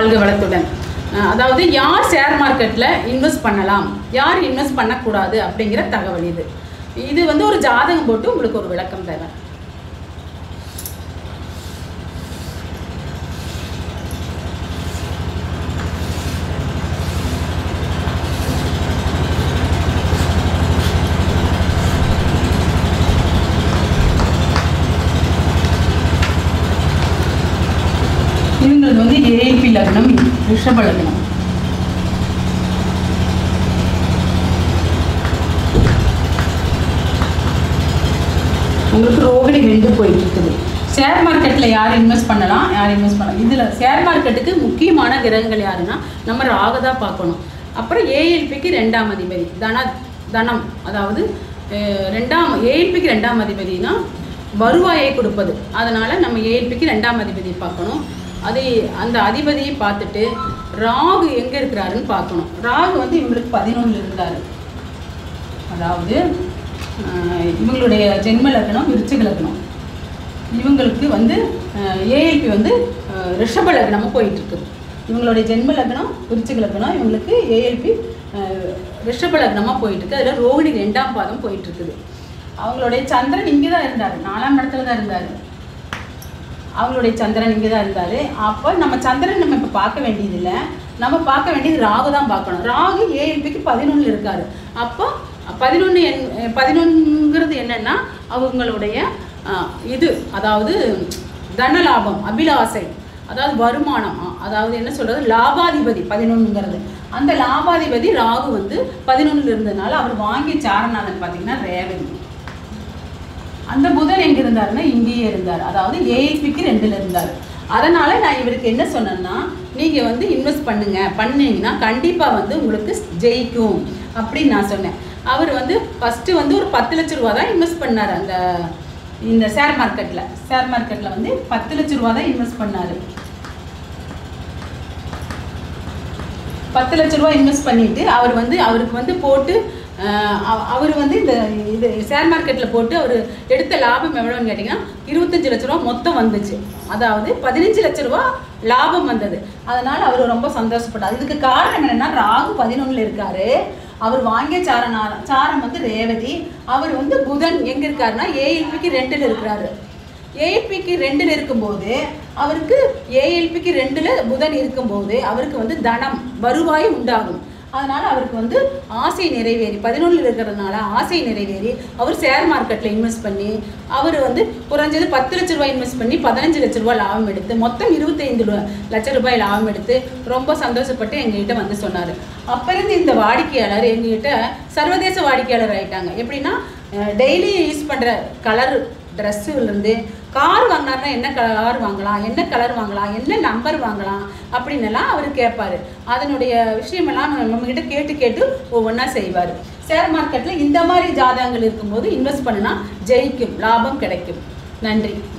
வாழ்க வளத்துடன் அஹ் அதாவது யார் ஷேர் மார்க்கெட்டில் இன்வெஸ்ட் பண்ணலாம் யார் இன்வெஸ்ட் பண்ணக்கூடாது அப்படிங்கிற தகவல் இது இது வந்து ஒரு ஜாதகம் போட்டு உங்களுக்கு ஒரு விளக்கம் தரேன் இவங்களுக்கு வந்து ஏஐபி லக்னம் ரிஷப லக்னம் உங்களுக்கு ரோகிணி ரெண்டு போயிட்டு இருக்குது ஷேர் மார்க்கெட்டில் யார் இன்வெஸ்ட் பண்ணலாம் யார் இன்வெஸ்ட் பண்ணலாம் இதில் ஷேர் மார்க்கெட்டுக்கு முக்கியமான கிரகங்கள் யாருன்னா நம்ம ராகு தான் பார்க்கணும் அப்புறம் ஏஎல்பிக்கு ரெண்டாம் அதிபதி தன தனம் அதாவது அஹ், ரெண்டாம் ஏஎல்பிக்கு ரெண்டாம் அதிபதினா வருவாயை கொடுப்பது அதனால் நம்ம ஏஎல்பிக்கு ரெண்டாம் அதிபதி பார்க்கணும் அது அந்த அதிபதியை பார்த்துட்டு ராகு எங்கே இருக்கிறாருன்னு பார்க்கணும் ராகு வந்து இவங்களுக்கு பதினொன்றில் இருந்தார் அதாவது ஆஹ், இவங்களுடைய ஜென்ம லக்னம் விருச்சிக லக்னம் இவங்களுக்கு வந்து ஏஎல்பி வந்து ஆஹ், ரிஷப லக்னமாக போயிட்டு இருக்குது இவங்களுடைய ஜென்ம லக்னம் விருச்சிக லக்னம் இவங்களுக்கு ஏஎல்பி ரிஷப லக்னமாக போயிட்டு இருக்கு அதில் ரோகிணி ரெண்டாம் பாதம் போயிட்டு இருக்குது அவங்களுடைய சந்திரன் இங்கே தான் இருந்தார் நாலாம் இடத்துல தான் இருந்தார் அவங்களுடைய சந்திரன் இங்கே தான் இருந்தார் அப்போ நம்ம சந்திரன் நம்ம இப்போ பார்க்க வேண்டியதில்லை நம்ம பார்க்க வேண்டியது ராகு தான் பார்க்கணும் ராகு ஏஎல்பிக்கு பதினொன்றில் இருக்கார் அப்போ பதினொன்று என் பதினொன்றுங்கிறது என்னென்னா அவங்களுடைய ஆஹ், இது அதாவது தன லாபம் அபிலாசை அதாவது வருமானம் அ- அதாவது என்ன சொல்கிறது லாபாதிபதி பதினொன்றுங்கிறது அந்த லாபாதிபதி ராகு வந்து பதினொன்றில் இருந்ததுனால அவர் வாங்கிய சாரநாதன் பார்த்தீங்கன்னா ரேவதி அந்த புதன் எங்க இருந்தாருன்னா இங்கேயே இருந்தார் அதாவது ஏஎல்பிக்கு ரெண்டுல இருந்தார் அதனால நான் இவருக்கு என்ன சொன்னேன்னா நீங்க வந்து இன்வெஸ்ட் பண்ணுங்க பண்ணீங்கன்னா கண்டிப்பா வந்து உங்களுக்கு ஜெயிக்கும் அப்படின்னு நான் சொன்னேன் அவர் வந்து ஃபர்ஸ்ட் வந்து ஒரு பத்து லட்ச ரூபா தான் இன்வெஸ்ட் பண்ணார் அந்த இந்த ஷேர் மார்க்கெட்ல ஷேர் மார்க்கெட்ல வந்து பத்து லட்ச ரூபா தான் இன்வெஸ்ட் பண்ணாரு பத்து லட்ச ரூபா இன்வெஸ்ட் பண்ணிட்டு அவர் வந்து அவருக்கு வந்து போட்டு அஹ், அவ- அவர் வந்து இந்த இது ஷேர் மார்க்கெட்டில் போட்டு அவர் எடுத்த லாபம் எவ்வளோன்னு கேட்டிங்கன்னா இருபத்தஞ்சு லட்ச ரூபா மொத்தம் வந்துச்சு அதாவது பதினஞ்சு லட்ச ரூபா லாபம் வந்தது அதனால் அவர் ரொம்ப சந்தோஷப்பட்டார் இதுக்கு காரணம் என்னன்னா ராகு பதினொன்றில் இருக்காரு அவர் வாங்கிய சாரனா சாரம் வந்து ரேவதி அவர் வந்து புதன் எங்கே இருக்காருன்னா ஏஎல்பிக்கு ரெண்டில் இருக்கிறாரு ஏஎல்பிக்கு ரெண்டில் இருக்கும்போது அவருக்கு ஏஎல்பிக்கு ரெண்டில் புதன் இருக்கும்போது அவருக்கு வந்து தனம் வருவாய் உண்டாகும் அதனால அவருக்கு வந்து ஆசை நிறைவேறி பதினொன்றில் இருக்கிறதுனால ஆசை நிறைவேறி அவர் ஷேர் மார்க்கெட்டில் இன்வெஸ்ட் பண்ணி அவர் வந்து குறைஞ்சது பத்து லட்ச ரூபாய் இன்வெஸ்ட் பண்ணி பதினஞ்சு லட்ச ரூபாய் லாபம் எடுத்து மொத்தம் இருபத்தைந்து ரூபா- லட்ச ரூபாய் லாபம் எடுத்து ரொம்ப சந்தோஷப்பட்டு எங்ககிட்ட வந்து சொன்னார் அப்போ இருந்து இந்த வாடிக்கையாளர் எங்ககிட்ட சர்வதேச வாடிக்கையாளர் ஆயிட்டாங்க எப்படின்னா டெய்லி யூஸ் பண்ணுற கலர் ட்ரெஸ்ஸுலேருந்து கார் வாங்கினார்னா என்ன கார் வாங்கலாம் என்ன கலர் வாங்கலாம் என்ன நம்பர் வாங்கலாம் அப்படின்னு எல்லாம் அவர் கேட்பாரு அதனுடைய விஷயமெல்லாம் நம்ம நம்மகிட்ட கேட்டு கேட்டு ஒவ்வொன்றா செய்வார் ஷேர் மார்க்கெட்டில் இந்த மாதிரி ஜாதகங்கள் இருக்கும்போது இன்வெஸ்ட் பண்ணுனா ஜெயிக்கும் லாபம் கிடைக்கும் நன்றி